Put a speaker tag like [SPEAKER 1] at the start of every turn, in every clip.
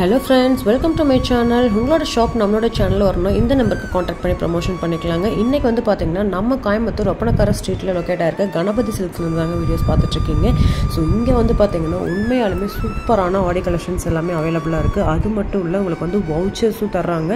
[SPEAKER 1] hello friends welcome to my channel உங்களோட shop நம்மளோட channel வரணும் இந்த நம்பருக்கு காண்டாக்ட் பண்ணி ப்ரமோஷன் பண்ணிக்கலாங்க இன்றைக்கி வந்து பார்த்தீங்கன்னா நம்ம கோயம்புத்தூர் ஒப்பனக்கார ஸ்ட்ரீட்டில் லொக்கேட் ஆயிருக்க கணபதி சில்க்ஸ்ல தாங்க வீடியோஸ் பார்த்துட்ருக்கீங்க ஸோ இங்கே வந்து பார்த்தீங்கன்னா உண்மையாலுமே சூப்பரான ஆடி கலெக்ஷன்ஸ் எல்லாமே அவைலபிளாக இருக்குது அது மட்டும் இல்லை உங்களுக்கு வந்து வவுச்சர்ஸும் தர்றாங்க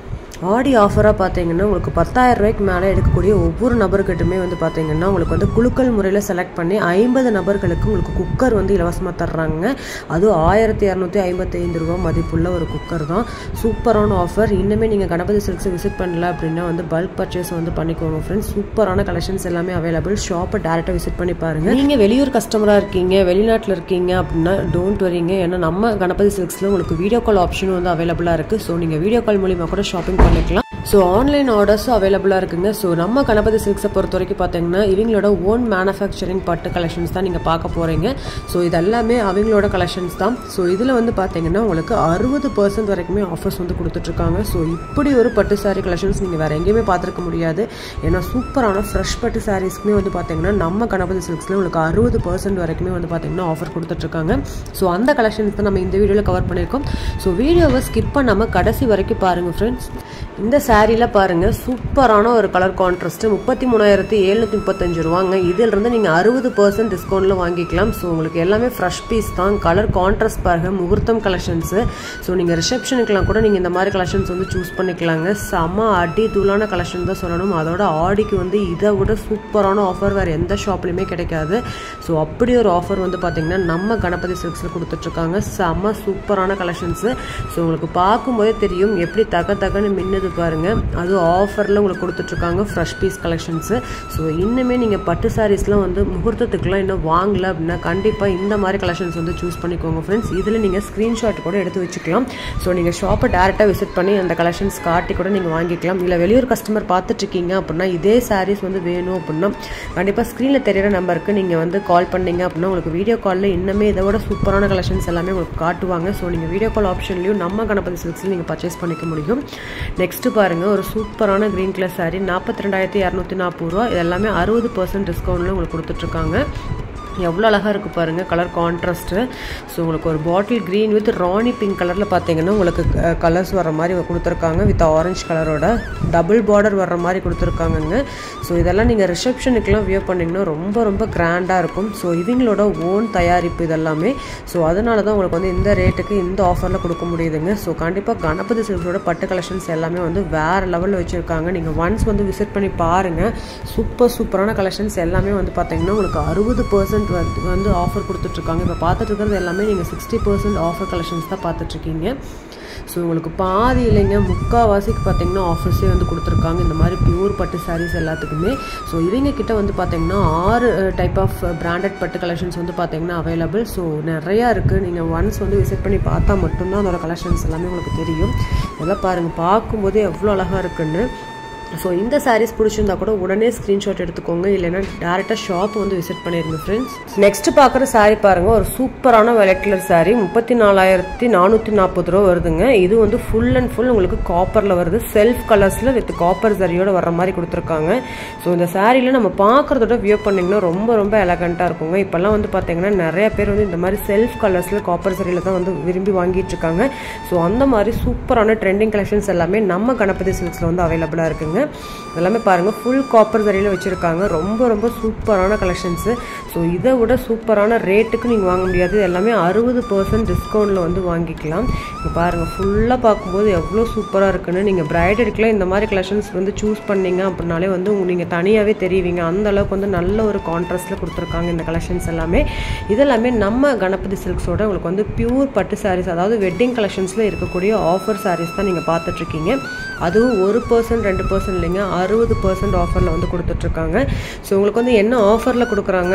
[SPEAKER 1] ஆடி ஆஃபராக பார்த்தீங்கன்னா உங்களுக்கு பத்தாயிரம் ரூபாய்க்கு மேலே எடுக்கக்கூடிய ஒவ்வொரு நபர்கிட்டுமே வந்து பார்த்தீங்கன்னா உங்களுக்கு வந்து குழுக்கள் முறையில் செலக்ட் பண்ணி ஐம்பது நபர்களுக்கு உங்களுக்கு குக்கர் வந்து இலவசமாக தர்றாங்க அதுவும் ஆயிரத்தி இரநூத்தி ஐம்பத்தைந்து ரூபா மதிப்புள்ள ஒரு குக்கர் தான் சூப்பரான ஆஃபர் இன்னுமே நீங்கள் கணபதி சில்க்ஸ் விசிட் பண்ணல அப்படின்னா வந்து பல்க் பர்ச்சேஸ் வந்து பண்ணிக்கோங்க ஃப்ரெண்ட்ஸ் சூப்பரான கலெக்ஷன்ஸ் எல்லாமே அவைலபிள் ஷாப்பை டேரெக்டாக விசிட் பண்ணி பாருங்கள் நீங்கள் வெளியூர் கஸ்டமராக இருக்கீங்க வெளிநாட்டில் இருக்கீங்க அப்படின்னா டோன்ட் வரீங்க ஏன்னா நம்ம கணபதி சில்க்ஸில் உங்களுக்கு வீடியோ கால் ஆப்ஷனும் வந்து அவைலபிளாக இருக்குது ஸோ நீங்கள் வீடியோ கால் மூலிமா கூட ஷாப்பிங் பண்ணிக்கலாம் ஸோ ஆன்லைன் ஆர்டர்ஸும் அவைலபிளாக இருக்குங்க ஸோ நம்ம கணபதி சில்க்ஸை பொறுத்த வரைக்கும் பார்த்தீங்கன்னா இவங்களோட ஓன் மேனுஃபேக்சரிங் பட்டு கலெக்ஷன்ஸ் தான் நீங்கள் பார்க்க போகிறீங்க ஸோ இது எல்லாமே அவங்களோட கலெக்ஷன்ஸ் தான் ஸோ இதில் வந்து பார்த்தீங்கன்னா உங்களுக்கு அறுபது பர்சன்ட் வரைக்குமே ஆஃபர்ஸ் வந்து கொடுத்துட்ருக்காங்க ஸோ இப்படி ஒரு பட்டு சாரீ கலெக்ஷன்ஸ் நீங்கள் வேறு எங்கேயுமே பார்த்துருக்க முடியாது ஏன்னா சூப்பரான ஃப்ரெஷ் பட்டு சாரீஸ்க்குமே வந்து பார்த்தீங்கன்னா நம்ம கணபதி சில்க்ஸில் உங்களுக்கு அறுபது பர்சன்ட் வரைக்குமே வந்து பார்த்தீங்கன்னா ஆஃபர் கொடுத்துட்ருக்காங்க ஸோ அந்த கலெக்ஷன்ஸ் தான் நம்ம இந்த வீடியோவில் கவர் பண்ணியிருக்கோம் ஸோ வீடியோவை ஸ்கிப் பண்ணாமல் கடைசி வரைக்கும் பாருங்கள் ஃப்ரெண்ட்ஸ் இந்த சாரியில் பாருங்கள் சூப்பரான ஒரு கலர் கான்ட்ராஸ்ட்டு முப்பத்தி மூணாயிரத்தி எழுநூற்றி முப்பத்தஞ்சு ரூபாங்க இதிலிருந்து நீங்கள் அறுபது பர்சன்ட் டிஸ்கவுண்ட்டில் வாங்கிக்கலாம் ஸோ உங்களுக்கு எல்லாமே ஃப்ரெஷ் பீஸ் தான் கலர் கான்ட்ராஸ்ட் பாருங்கள் முகூர்த்தம் கலெக்ஷன்ஸு ஸோ நீங்கள் ரிசப்ஷனுக்குலாம் கூட நீங்கள் இந்த மாதிரி கலெக்ஷன்ஸ் வந்து சூஸ் பண்ணிக்கலாங்க செம்ம அடி தூளான கலெக்ஷன் தான் சொல்லணும் அதோட ஆடிக்கு வந்து இதை விட சூப்பரான ஆஃபர் வேறு எந்த ஷாப்லையுமே கிடைக்காது ஸோ அப்படி ஒரு ஆஃபர் வந்து பார்த்திங்கன்னா நம்ம கணபதி சில்க்ஸில் கொடுத்துட்ருக்காங்க செம்ம சூப்பரான கலெக்ஷன்ஸு ஸோ உங்களுக்கு பார்க்கும்போதே தெரியும் எப்படி தக தகன்னு மின்னுது பாருங்கள் அதுவும் ஆஃபரில் உங்களுக்கு கொடுத்துட்ருக்காங்க ஃப்ரெஷ் பீஸ் கலெக்ஷன்ஸு ஸோ இன்னுமே நீங்கள் பட்டு சாரீஸ்லாம் வந்து முகூர்த்தத்துக்குலாம் இன்னும் வாங்கல அப்படின்னா கண்டிப்பாக இந்த மாதிரி கலெக்ஷன்ஸ் வந்து சூஸ் பண்ணிக்கோங்க ஃப்ரெண்ட்ஸ் இதில் நீங்கள் ஸ்க்ரீன்ஷாட் கூட எடுத்து வச்சுக்கலாம் ஸோ நீங்கள் ஷாப்பை டேரெக்டாக விசிட் பண்ணி அந்த கலெக்ஷன்ஸ் காட்டி கூட நீங்கள் வாங்கிக்கலாம் இல்லை வெளியூர் கஸ்டமர் பார்த்துட்ருக்கீங்க அப்படின்னா இதே சாரீஸ் வந்து வேணும் அப்படின்னா கண்டிப்பாக ஸ்க்ரீனில் தெரியிற நம்பருக்கு நீங்கள் வந்து கால் பண்ணீங்க அப்படின்னா உங்களுக்கு வீடியோ காலில் இன்னுமே இதை விட சூப்பரான கலெக்ஷன்ஸ் எல்லாமே உங்களுக்கு காட்டுவாங்க ஸோ நீங்கள் வீடியோ கால் ஆப்ஷன்லையும் நம்ம கணபதி சில்க்ஸில் நீங்கள் பர்ச்சேஸ் பண்ணிக்க முடியும் நெக்ஸ்ட்டு பாருங்கள் ஒரு சூப்பரான க்ரீன் கலர் சாரீ நாற்பத்தி ரெண்டாயிரத்தி இரநூத்தி நாற்பது ரூபா இது எல்லாமே அறுபது பர்சன்ட் டிஸ்கவுண்ட்டில் உங்களுக்கு கொடுத்துட்ருக்காங்க எவ்வளோ அழகாக இருக்குது பாருங்கள் கலர் கான்ட்ராஸ்ட்டு ஸோ உங்களுக்கு ஒரு bottle green with rani pink கலரில் பார்த்தீங்கன்னா உங்களுக்கு கலர்ஸ் வர மாதிரி கொடுத்துருக்காங்க வித் ஆரஞ்ச் கலரோட டபுள் பார்டர் வர்ற மாதிரி கொடுத்துருக்காங்கங்க ஸோ இதெல்லாம் நீங்கள் ரிசப்ஷனுக்குலாம் வியூ பண்ணிங்கன்னா ரொம்ப ரொம்ப கிராண்டாக இருக்கும் ஸோ இவங்களோட ஓன் தயாரிப்பு இதெல்லாமே ஸோ அதனால தான் உங்களுக்கு வந்து இந்த ரேட்டுக்கு இந்த ஆஃபரில் கொடுக்க முடியுதுங்க ஸோ கண்டிப்பாக கணபதி சில்க்ஸோட பட்டு கலெக்ஷன்ஸ் எல்லாமே வந்து வேறு லெவலில் வச்சுருக்காங்க நீங்கள் ஒன்ஸ் வந்து விசிட் பண்ணி பாருங்கள் சூப்பர் சூப்பரான கலெக்ஷன்ஸ் எல்லாமே வந்து பார்த்தீங்கன்னா உங்களுக்கு அறுபது பர்சன்ட் வந்து வந்து ஆஃபர் கொடுத்துட்ருக்காங்க இப்போ பார்த்துட்டு இருக்கிறது எல்லாமே நீங்கள் சிக்ஸ்டி பர்சன்ட் ஆஃபர் கலெக்ஷன்ஸ் தான் பார்த்துட்ருக்கீங்க ஸோ உங்களுக்கு பாதி இல்லைங்க முக்கால்வாசிக்கு பார்த்தீங்கன்னா ஆஃபர்ஸே வந்து கொடுத்துருக்காங்க இந்த மாதிரி பியூர் பட்டு சாரீஸ் எல்லாத்துக்குமே ஸோ இவங்க கிட்ட வந்து பார்த்தீங்கன்னா ஆறு டைப் ஆஃப் பிராண்டட் பட்டு கலெக்ஷன்ஸ் வந்து பார்த்தீங்கன்னா அவைலபிள் ஸோ நிறையா இருக்குது நீங்கள் ஒன்ஸ் வந்து விசிட் பண்ணி பார்த்தா மட்டும்தான் அதோட கலெக்ஷன்ஸ் எல்லாமே உங்களுக்கு தெரியும் இதெல்லாம் பாருங்கள் பார்க்கும்போதே எவ்வளோ அழகாக இருக்குன்னு ஸோ இந்த சாரீஸ் பிடிச்சிருந்தா கூட உடனே ஸ்க்ரீன்ஷாட் எடுத்துக்கோங்க இல்லைன்னா டேரெக்டாக ஷாப் வந்து விசிட் பண்ணிடுங்க ஃப்ரெண்ட்ஸ் நெக்ஸ்ட் பார்க்குற சாரீ பாருங்கள் ஒரு சூப்பரான வெலட் கலர் சாரீ முப்பத்தி நாலாயிரத்தி நானூற்றி நாற்பது ரூபா வருதுங்க இது வந்து ஃபுல் அண்ட் ஃபுல் உங்களுக்கு காப்பரில் வருது செல்ஃப் கலர்ஸில் வித் காப்பர் சரியோட வர மாதிரி கொடுத்துருக்காங்க ஸோ இந்த சாரியில் நம்ம பார்க்குறதோட வியூ பண்ணிங்கன்னா ரொம்ப ரொம்ப எலகண்ட்டாக இருக்குங்க இப்போல்லாம் வந்து பார்த்தீங்கன்னா நிறைய பேர் வந்து இந்த மாதிரி செல்ஃப் கலர்ஸில் காப்பர் சரியில் தான் வந்து விரும்பி வாங்கிட்டு இருக்காங்க ஸோ அந்த மாதிரி சூப்பரான ட்ரெண்டிங் கலெக்ஷன்ஸ் எல்லாமே நம்ம கணபதி சில்க்ஸில் வந்து அவைலபிளாக இருக்குங்க எல்லாமே பாருங்கள் ஃபுல் காப்பர் சரியில் வச்சுருக்காங்க ரொம்ப ரொம்ப சூப்பரான கலெக்ஷன்ஸு ஸோ இதை விட சூப்பரான ரேட்டுக்கு நீங்கள் வாங்க முடியாது எல்லாமே அறுபது பர்சன்ட் டிஸ்கவுண்ட்டில் வந்து வாங்கிக்கலாம் இப்போ பாருங்கள் ஃபுல்லாக பார்க்கும்போது எவ்வளோ சூப்பராக இருக்குன்னு நீங்கள் பிரைடலுக்குலாம் இந்த மாதிரி கலெக்ஷன்ஸ் வந்து சூஸ் பண்ணீங்க அப்படின்னாலே வந்து நீங்கள் தனியாகவே தெரிவிங்க அந்த அளவுக்கு வந்து நல்ல ஒரு கான்ட்ராஸ்ட்டில் கொடுத்துருக்காங்க இந்த கலெக்ஷன்ஸ் எல்லாமே இதெல்லாமே நம்ம கணபதி சில்க்ஸோட உங்களுக்கு வந்து பியூர் பட்டு சாரீஸ் அதாவது வெட்டிங் கலெக்ஷன்ஸில் இருக்கக்கூடிய ஆஃபர் சாரீஸ் தான் நீங்கள் பார்த்துட்ருக்கீங்க அதுவும் ஒரு பர்சன்ட் ரெண்டு பர்சன்ட் இல்லைங்க அறுபது பர்சன்ட் ஆஃபரில் வந்து கொடுத்துட்ருக்காங்க ஸோ உங்களுக்கு வந்து என்ன ஆஃபரில் கொடுக்குறாங்க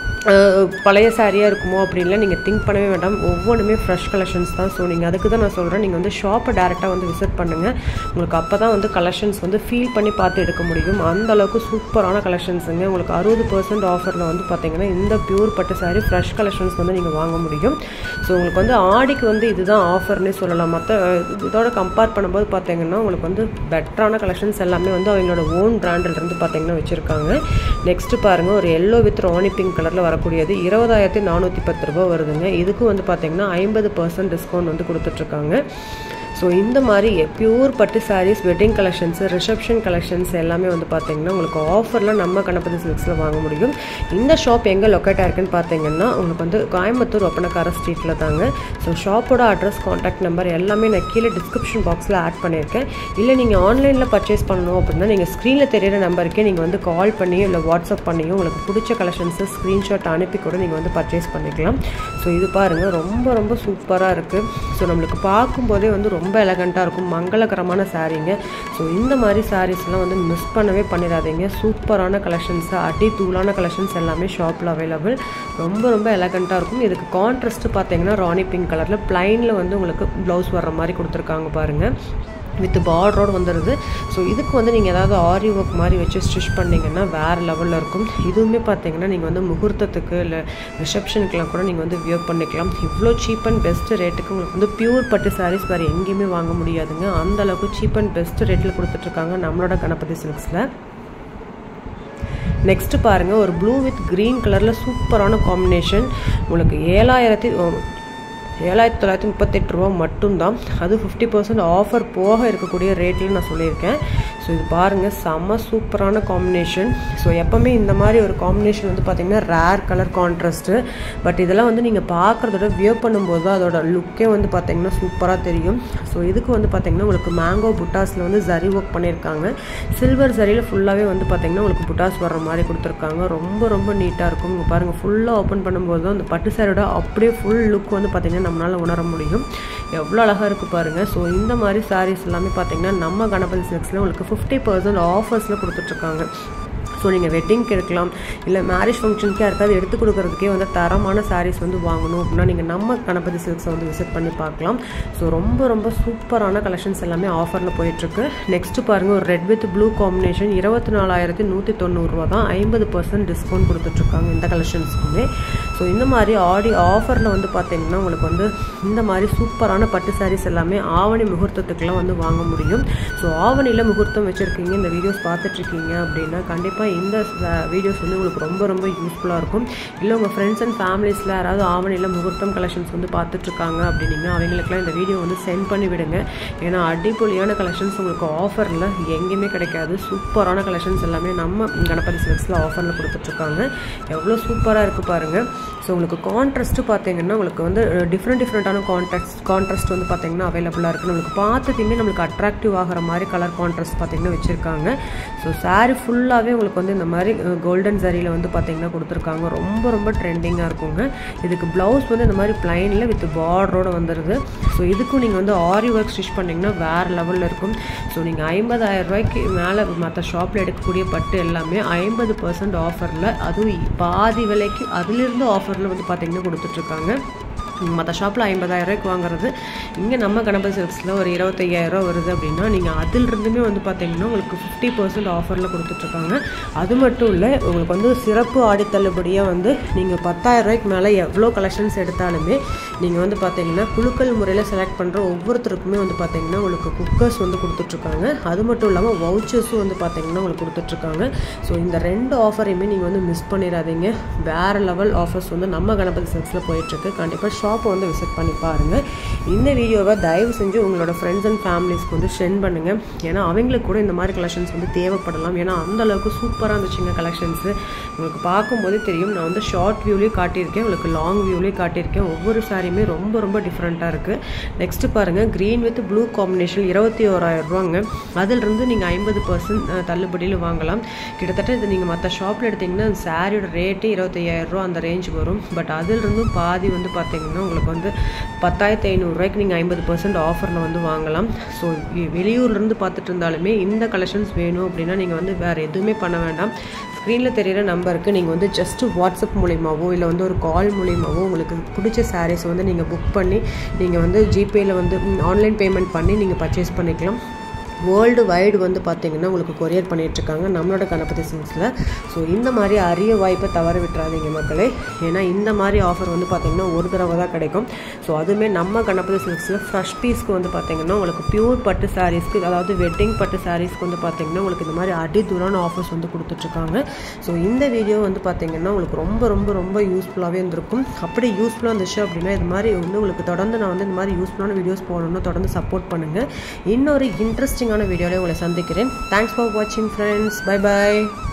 [SPEAKER 1] பழைய சாரியாக இருக்குமோ அப்படின்லாம் நீங்கள் திங்க் பண்ணவே வேண்டாம் ஒவ்வொன்றுமே ஃப்ரெஷ் கலெக்ஷன்ஸ் தான் ஸோ நீங்கள் அதுக்கு தான் நான் சொல்கிறேன் நீங்கள் வந்து ஷாப்பை டேரெக்டாக வந்து விசிட் பண்ணுங்கள் உங்களுக்கு அப்போ தான் வந்து கலெக்ஷன்ஸ் வந்து ஃபீல் பண்ணி பார்த்து எடுக்க முடியும் அந்த அளவுக்கு சூப்பரான கலெக்ஷன்ஸுங்க உங்களுக்கு அறுபது பர்சன்ட் ஆஃபரில் வந்து பார்த்தீங்கன்னா இந்த பியூர் பட்டு சாரி ஃப்ரெஷ் கலெக்ஷன்ஸ் வந்து நீங்கள் வாங்க முடியும் ஸோ உங்களுக்கு வந்து ஆடிக்கு வந்து இதுதான் ஆஃபர்னே சொல்லலாம் மற்ற இதோட கம்பேர் பண்ணும்போது பார்த்தீங்கன்னா உங்களுக்கு வந்து பெட்டரான கலெக்ஷன்ஸ் எல்லாமே வந்து அவங்களோட ஓன் பிராண்டில் இருந்து பார்த்தீங்கன்னா வச்சுருக்காங்க நெக்ஸ்ட்டு பாருங்கள் ஒரு எல்லோ வித் ராணி பிங்க் கலரில் வரக்கூடியது இருபதாயிரத்தி நானூற்றி பத்து ரூபா வருதுங்க இதுக்கும் வந்து பார்த்தீங்கன்னா ஐம்பது பர்சன்ட் டிஸ்கவுண்ட் வந்து கொடுத்துட்ருக்காங்க ஸோ இந்த மாதிரி பியூர் பட்டு sarees wedding collections reception collections எல்லாமே வந்து பார்த்தீங்கன்னா உங்களுக்கு ஆஃபரில் நம்ம கணபதி சில்க்ஸில் வாங்க முடியும் இந்த ஷாப் எங்கே லொக்கேட் ஆயிருக்குன்னு பார்த்தீங்கன்னா உங்களுக்கு வந்து கோயம்புத்தூர் ஒப்பனக்கார ஸ்ட்ரீட்டில் தாங்க ஸோ ஷாப்போட அட்ரஸ் காண்டாக்ட் நம்பர் எல்லாமே நான் கீழே டிஸ்கிரிப்ஷன் பாக்ஸில் ஆட் பண்ணியிருக்கேன் இல்லை நீங்கள் ஆன்லைனில் பர்ச்சேஸ் பண்ணணும் அப்படின்னா நீங்கள் ஸ்க்ரீனில் தெரியிற நம்பருக்கே நீங்கள் வந்து கால் பண்ணியோ இல்லை வாட்ஸ்அப் பண்ணியோ உங்களுக்கு பிடிச்ச கலெக்ஷன்ஸு ஸ்க்ரீன்ஷாட் அனுப்பி கூட நீங்கள் வந்து பர்ச்சேஸ் பண்ணிக்கலாம் ஸோ இது பாருங்கள் ரொம்ப ரொம்ப சூப்பராக இருக்குது ஸோ நம்மளுக்கு பார்க்கும்போதே வந்து ரொம்ப ரொம்ப எலகண்ட்டாக இருக்கும் மங்களகரமான சாரீங்க ஸோ இந்த மாதிரி சாரீஸ்லாம் வந்து மிஸ் பண்ணவே பண்ணிடாதீங்க சூப்பரான கலெக்ஷன்ஸ் அடி தூளான கலெக்ஷன்ஸ் எல்லாமே ஷாப்பில் அவைலபிள் ரொம்ப ரொம்ப எலகண்ட்டாக இருக்கும் இதுக்கு கான்ட்ராஸ்ட்டு பார்த்தீங்கன்னா ராணி பிங்க் கலரில் ப்ளைனில் வந்து உங்களுக்கு ப்ளவுஸ் வர்ற மாதிரி கொடுத்துருக்காங்க பாருங்கள் வித் பார்டரோடு வந்துடுது ஸோ இதுக்கு வந்து நீங்கள் ஏதாவது ஆரி ஒர்க் மாதிரி வச்சு ஸ்டிச் பண்ணிங்கன்னா வேறு லெவலில் இருக்கும் இதுவுமே பார்த்தீங்கன்னா நீங்கள் வந்து முகூர்த்தத்துக்கு இல்லை ரிசப்ஷனுக்குலாம் கூட நீங்கள் வந்து வியர் பண்ணிக்கலாம் இவ்வளோ சீப் அண்ட் பெஸ்ட் ரேட்டுக்கு உங்களுக்கு வந்து பியூர் பட்டு சாரீஸ் வேறு எங்கேயுமே வாங்க முடியாதுங்க அந்த அளவுக்கு சீப் அண்ட் பெஸ்ட் ரேட்டில் கொடுத்துட்ருக்காங்க நம்மளோட கணபதி சில்க்ஸில் நெக்ஸ்ட்டு பாருங்கள் ஒரு ப்ளூ வித் க்ரீன் கலரில் சூப்பரான காம்பினேஷன் உங்களுக்கு ஏழாயிரத்தி ஏழாயிரத்தி தொள்ளாயிரத்தி முப்பத்தெட்டு ரூபா மட்டும்தான் அது ஃபிஃப்டி பர்சன்ட் ஆஃபர் போக இருக்கக்கூடிய ரேட்டில் நான் சொல்லியிருக்கேன் ஸோ இது பாருங்கள் செம்ம சூப்பரான காம்பினேஷன் ஸோ எப்போவுமே இந்த மாதிரி ஒரு காம்பினேஷன் வந்து பார்த்திங்கன்னா ரேர் கலர் கான்ட்ராஸ்ட்டு பட் இதெல்லாம் வந்து நீங்கள் பார்க்குறதோட வியர் பண்ணும்போது தான் அதோட லுக்கே வந்து பார்த்திங்கன்னா சூப்பராக தெரியும் ஸோ இதுக்கு வந்து பார்த்திங்கன்னா உங்களுக்கு மேங்கோ புட்டாஸில் வந்து ஜரி ஒர்க் பண்ணியிருக்காங்க சில்வர் ஜரியில் ஃபுல்லாகவே வந்து பார்த்திங்கன்னா உங்களுக்கு புட்டாஸ் வர்ற மாதிரி கொடுத்துருக்காங்க ரொம்ப ரொம்ப நீட்டாக இருக்கும் இங்கே பாருங்கள் ஃபுல்லாக ஓப்பன் பண்ணும்போது தான் அந்த பட்டு சாரோட அப்படியே ஃபுல் லுக் வந்து பார்த்திங்கன்னா நம்மளால் உணர முடியும் எவ்வளோ அழகாக இருக்குது பாருங்கள் ஸோ இந்த மாதிரி சாரீஸ் எல்லாமே பார்த்திங்கன்னா நம்ம கணபதி சில்க்ஸில் உங்களுக்கு ஃபிஃப்டி பர்சன்ட் ஆஃபர்ஸில் கொடுத்துட்ருக்காங்க ஸோ நீங்கள் வெட்டிங்க்கு எடுக்கலாம் இல்லை மேரேஜ் ஃபங்க்ஷனுக்கே யாருக்காவது எடுத்து கொடுக்குறதுக்கே வந்து தரமான சாரீஸ் வந்து வாங்கணும் அப்படின்னா நீங்கள் நம்ம கணபதி சில்க்ஸை வந்து விசிட் பண்ணி பார்க்கலாம் ஸோ ரொம்ப ரொம்ப சூப்பரான கலெக்ஷன்ஸ் எல்லாமே ஆஃபரில் போயிட்டுருக்கு நெக்ஸ்ட்டு பாருங்கள் ஒரு ரெட் வித் ப்ளூ காம்பினேஷன் இருபத்தி நாலாயிரத்தி நூற்றி தொண்ணூறுரூவா தான் ஐம்பது பர்சன்ட் டிஸ்கவுண்ட் கொடுத்துட்ருக்காங்க இந்த கலெக்ஷன்ஸுக்குமே ஸோ இந்த மாதிரி ஆடி ஆஃபரில் வந்து பார்த்தீங்கன்னா உங்களுக்கு வந்து இந்த மாதிரி சூப்பரான பட்டு சாரீஸ் எல்லாமே ஆவணி முகூர்த்தத்துக்குலாம் வந்து வாங்க முடியும் ஸோ ஆவணியில் முகூர்த்தம் வச்சுருக்கீங்க இந்த வீடியோஸ் பார்த்துட்ருக்கீங்க அப்படின்னா கண்டிப்பாக இந்த வீடியோஸ் வந்து உங்களுக்கு ரொம்ப ரொம்ப யூஸ்ஃபுல்லாக இருக்கும் இல்லை உங்கள் ஃப்ரெண்ட்ஸ் அண்ட் ஃபேமிலிஸில் யாராவது ஆவணியில் முகூர்த்தம் கலெக்ஷன்ஸ் வந்து பார்த்துட்ருக்காங்க அப்படின்னீங்கன்னா அவங்களுக்குலாம் இந்த வீடியோ வந்து சென்ட் பண்ணி விடுங்க ஏன்னா அடிப்பொலியான கலெக்ஷன்ஸ் உங்களுக்கு ஆஃபரில் எங்கேயுமே கிடைக்காது சூப்பரான கலெக்ஷன்ஸ் எல்லாமே நம்ம கணபதி சில்க்ஸில் ஆஃபரில் கொடுத்துட்ருக்காங்க எவ்வளோ சூப்பராக இருக்குது பாருங்கள் ஸோ உங்களுக்கு கான்ட்ராஸ்ட்டு பார்த்தீங்கன்னா உங்களுக்கு வந்து டிஃப்ரெண்ட் டிஃப்ரெண்ட்டான கான்ட்ராஸ்ட் கான்ட்ராஸ்ட் வந்து பார்த்தீங்கன்னா அவைலபிளாக இருக்குது நம்மளுக்கு பார்த்ததுமே நம்மளுக்கு அட்ராக்டிவ் ஆகிற மாதிரி கலர் கான்ட்ராஸ்ட் பார்த்தீங்கன்னா வச்சுருக்காங்க ஸோ சாரீ ஃபுல்லாகவே உங்களுக்கு வந்து இந்த மாதிரி கோல்டன் சாரியில் வந்து பார்த்தீங்கன்னா கொடுத்துருக்காங்க ரொம்ப ரொம்ப ட்ரெண்டிங்காக இருக்குங்க இதுக்கு ப்ளவுஸ் வந்து இந்த மாதிரி ப்ளைனில் வித் பார்டரோடு வந்துடுது ஸோ இதுக்கும் நீங்கள் வந்து ஆரி ஒர்க் ஸ்டிச் பண்ணிங்கன்னா வேறு லெவலில் இருக்கும் ஸோ நீங்கள் ஐம்பதாயிரம் ரூபாய்க்கு மேலே மற்ற ஷாப்பில் எடுக்கக்கூடிய பட்டு எல்லாமே ஐம்பது பர்சன்ட் ஆஃபரில் அதுவும் பாதி விலைக்கு அதிலிருந்து ஆஃபரில் வந்து பார்த்தீங்கன்னா கொடுத்துட்ருக்காங்க மற்ற ஷாப்பில் ஐம்பதாயிரம் ரூபாய்க்கு வாங்குறது இங்கே நம்ம கணபதி சில்க்ஸில் ஒரு இருபத்தையாயிரம் வருது அப்படின்னா நீங்கள் அதிலிருந்துமே வந்து பார்த்தீங்கன்னா உங்களுக்கு ஃபிஃப்டி பர்சன்ட் ஆஃபரில் கொடுத்துட்ருக்காங்க அது மட்டும் இல்லை உங்களுக்கு வந்து சிறப்பு ஆடி தள்ளுபடியாக வந்து நீங்கள் பத்தாயிரம் ரூபாய்க்கு மேலே எவ்வளோ கலெக்ஷன்ஸ் எடுத்தாலுமே நீங்கள் வந்து பார்த்தீங்கன்னா குழுக்கள் முறையில் செலக்ட் பண்ணுற ஒவ்வொருத்தருக்குமே வந்து பார்த்தீங்கன்னா உங்களுக்கு குக்கர்ஸ் வந்து கொடுத்துட்ருக்காங்க அது மட்டும் இல்லாமல் வவுச்சர்ஸும் வந்து பார்த்தீங்கன்னா உங்களுக்கு கொடுத்துட்ருக்காங்க ஸோ இந்த ரெண்டு ஆஃபரையுமே நீங்கள் வந்து மிஸ் பண்ணிடாதீங்க வேறு லெவல் ஆஃபர்ஸ் வந்து நம்ம கணபதி சில்க்ஸில் போயிட்டுருக்கு கண்டிப்பாக ஷாப்பை வந்து விசிட் பண்ணி பாருங்கள் இந்த வீடியோவை தயவு செஞ்சு உங்களோட ஃப்ரெண்ட்ஸ் அண்ட் ஃபேமிலிஸ்க்கு வந்து சென்ட் பண்ணுங்கள் ஏன்னா அவங்களுக்கு கூட இந்த மாதிரி கலெக்ஷன்ஸ் வந்து தேவைப்படலாம் ஏன்னா அந்த அளவுக்கு சூப்பராக இருந்துச்சுங்க கலெக்ஷன்ஸு உங்களுக்கு பார்க்கும்போதே தெரியும் நான் வந்து ஷார்ட் வியூலேயும் காட்டியிருக்கேன் உங்களுக்கு லாங் வியூலேயும் காட்டியிருக்கேன் ஒவ்வொரு சாரியுமே ரொம்ப ரொம்ப டிஃப்ரெண்ட்டாக இருக்குது நெக்ஸ்ட்டு பாருங்கள் க்ரீன் வித் ப்ளூ காம்பினேஷன் இருபத்தி ஓராயிரம் ரூபாங்க அதிலிருந்து நீங்கள் ஐம்பது பர்சன்ட் தள்ளுபடியில் வாங்கலாம் கிட்டத்தட்ட இது நீங்கள் மற்ற ஷாப்பில் எடுத்திங்கன்னா சாரியோட ரேட்டு இருபத்தையாயிரம் ரூபா அந்த ரேஞ்ச் வரும் பட் அதிலிருந்தும் பாதி வந்து பார்த்தீங்கன்னா உங்களுக்கு வந்து பத்தாயிரத்தி ஐநூறுரூவாய்க்கு நீங்கள் ஐம்பது பர்சன்ட் ஆஃபரில் வந்து வாங்கலாம் ஸோ வெளியூர்லேருந்து பார்த்துட்டு இருந்தாலுமே இந்த கலெக்ஷன்ஸ் வேணும் அப்படின்னா நீங்கள் வந்து வேறு எதுவுமே பண்ண வேண்டாம் ஸ்க்ரீனில் தெரியிற நம்பருக்கு நீங்கள் வந்து ஜஸ்ட்டு வாட்ஸ்அப் மூலியமாவோ இல்லை வந்து ஒரு கால் மூலியமாவோ உங்களுக்கு பிடிச்ச சாரீஸ் வந்து நீங்கள் புக் பண்ணி நீங்கள் வந்து ஜிபேயில் வந்து ஆன்லைன் பேமெண்ட் பண்ணி நீங்கள் பர்ச்சேஸ் பண்ணிக்கலாம் வேர்ல்டு வைடு வந்து பார்த்திங்கன்னா உங்களுக்கு கொரியர் பண்ணிகிட்ருக்காங்க நம்மளோட கணபதி சில்க்ஸில் ஸோ இந்த மாதிரி அரிய வாய்ப்பை தவற விட்டுறாதீங்க மக்களே ஏன்னா இந்த மாதிரி ஆஃபர் வந்து பார்த்திங்கன்னா ஒரு தடவை தான் கிடைக்கும் ஸோ அதுவுமே நம்ம கணபதி சில்க்ஸில் ஃப்ரெஷ் பீஸ்க்கு வந்து பார்த்திங்கன்னா உங்களுக்கு பியூர் பட்டு சாரீஸ்க்கு அதாவது வெட்டிங் பட்டு சாரீஸ்க்கு வந்து பார்த்திங்கன்னா உங்களுக்கு இந்த மாதிரி அடி தூரான ஆஃபர்ஸ் வந்து கொடுத்துட்ருக்காங்க ஸோ இந்த வீடியோ வந்து பார்த்திங்கன்னா உங்களுக்கு ரொம்ப ரொம்ப ரொம்ப யூஸ்ஃபுல்லாகவே இருந்திருக்கும் அப்படி யூஸ்ஃபுல்லாக இருந்துச்சு அப்படின்னா இது மாதிரி வந்து உங்களுக்கு தொடர்ந்து நான் வந்து இந்த மாதிரி யூஸ்ஃபுல்லான வீடியோஸ் போடணும்னு தொடர்ந்து சப்போர்ட் பண்ணுங்கள் இன்னொரு இன்ட்ரெஸ்டிங்கான வீடியோவில் உங்களை சந்திக்கிறேன் தேங்க்ஸ் ஃபார் வாட்சிங் ஃப்ரெண்ட்ஸ் பை பாய்